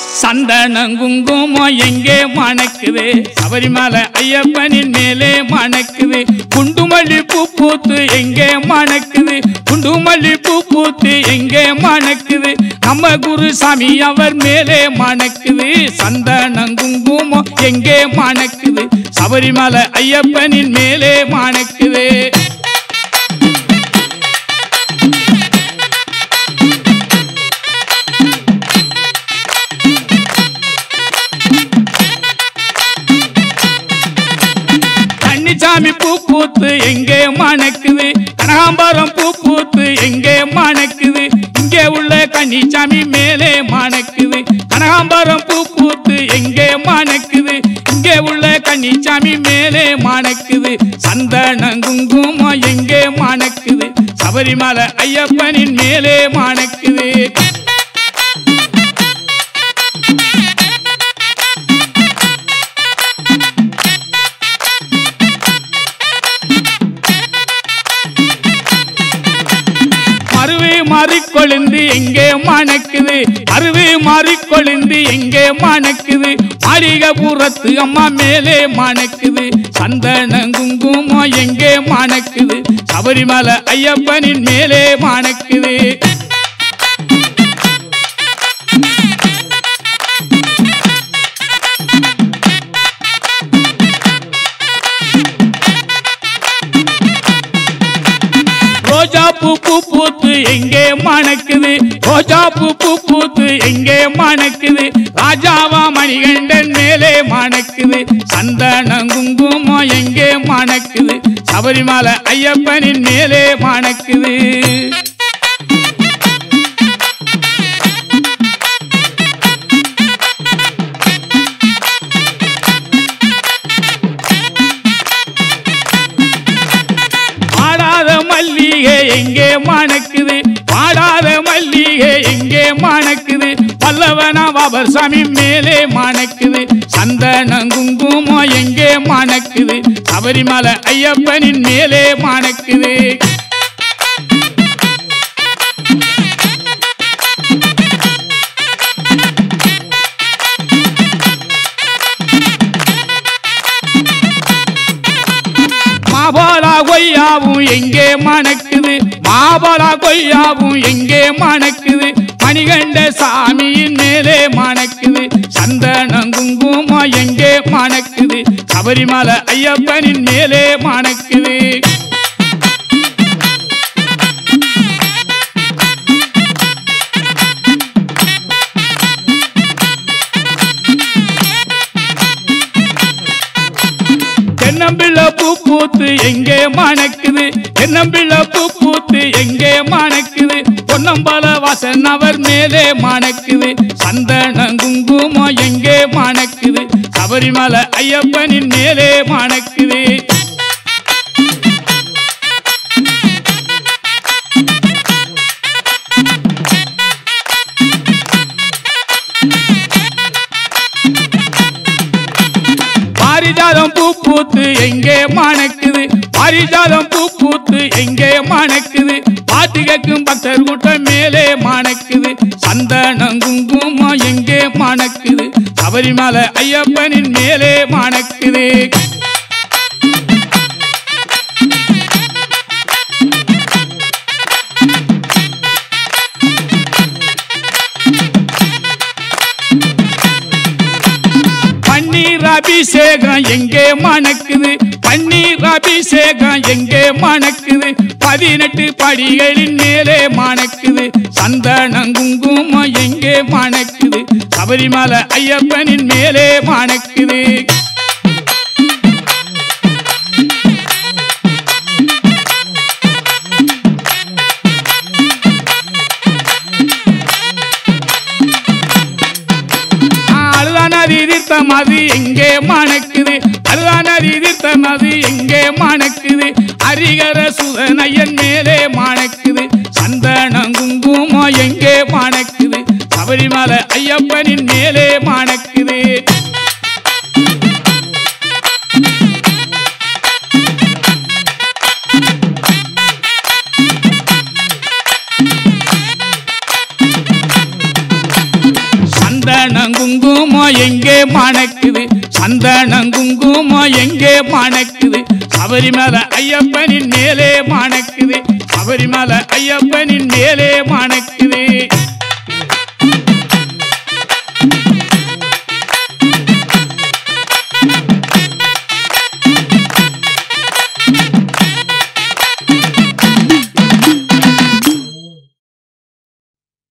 சந்தனம் குங்குமம் எங்கே மணக்குது சபரிமலை ஐயப்பனின் மேலே மணக்குது குண்டுமல்லி பூ பூத்து எங்கே மணக்குது குண்டுமல்லி பூ பூத்து எங்கே மணக்குது நம்ம குருசாமி அவர் மேலே மணக்குது சந்தனம் குங்குமம் எங்கே மணக்குது சபரிமலை ஐயப்பனின் மேலே மணக்குது கன்னிச்சாமி பூ பூத்து எங்கே மணக்குது கனகாம்பரம் பூ பூத்து எங்கே மணக்குது இங்கே உள்ள கன்னிச்சாமி மேலே மணக்குது கனகாம்பரம் பூ பூத்து எங்கே மணக்குது இங்கே உள்ள கன்னிச்சாமி மேலே மணக்குது சந்தன குங்குமம் எங்கே மணக்குது சபரிமலை ஐயப்பனின் மேலே மணக்குது மறுவே மாறிக்கொழுந்து எங்கே மணக்குது மறுவே மாறிக்கொழுந்து எங்கே மணக்குது மாளிகபுரத்து அம்மா மேலே மணக்குது சந்தன குங்குமம் எங்கே மணக்குது சபரிமலை ஐயப்பனின் மேலே மணக்குது ரோஜா பூ பூ பூத்து எங்கே மணக்குது ரோஜா பூ பூ பூத்து எங்கே மணக்குது ராஜாவா மணிகண்டன் மேலே மணக்குது சந்தன குங்குமம் எங்கே மணக்குது சபரிமலை ஐயப்பனின் மேலே மணக்குது பாடாத மல்லிகை எங்கே மணக்குது பாடாத மல்லிகை எங்கே மணக்குது பல்லவனா பாபர் சாமி மேலே மணக்குது சந்தன குங்குமம் எங்கே மணக்குது சபரிமலை ஐயப்பனின் மேலே மணக்குது மாபாலா கொய்யாவும் எங்கே மணக்குது மாபாலா கொய்யாவும் எங்கே மணக்குது மணிகண்ட சாமியின் மேலே மணக்குது சந்தன குங்குமம் எங்கே மணக்குது சபரிமலை ஐயப்பனின் மேலே மணக்குது தென்னம்பிள்ளை பூ பூத்து எங்கே மணக்குது தென்னம்பிள்ளை பூ பூத்து எங்கே மணக்குது பொன்னம்பல வாசன் அவர் மேலே மணக்குது சந்தன குங்குமம் எங்கே மணக்குது சபரிமலை ஐயப்பனின் மேலே மணக்குது பாரிஜாதம் பூ பூத்து எங்கே மணக்குது பாரிஜாதம் பூ பூத்து எங்கே மணக்குது பாட்டு கேட்கும் பக்தர் கூட்டம் மேலே மணக்குது சந்தனம் குங்குமம் எங்கே மணக்குது சபரிமலை ஐயப்பனின் மேலே மணக்குது பன்னீர் அபிஷேகம் எங்கே மணக்குது பன்னீர் அபிஷேகம் எங்கே மணக்குது பதினெட்டு படிகளின் மேலே மணக்குது சந்தனம் குங்குமம் எங்கே மணக்குது சபரிமலை ஐயப்பனின் மேலே மணக்குது அழுதானது எதிர்த்த மது எங்கே மணக்குது அழுதானது எதிர்த்த மது எங்கே மணக்குது அரிகர சுதனையன் மேலே மணக்குது சந்தனம் குங்குமம் எங்கே மணக்குது சபரிமலை ஐயப்பனின் மேலே மணக்குது சந்தனம் குங்குமம் எங்கே மணக்குது சந்தனம் குங்குமம் எங்கே மணக்குது சபரிமலை ஐயப்பனின் மேலே மணக்குது சபரிமலை ஐயப்பனின் மேலே மணக்குது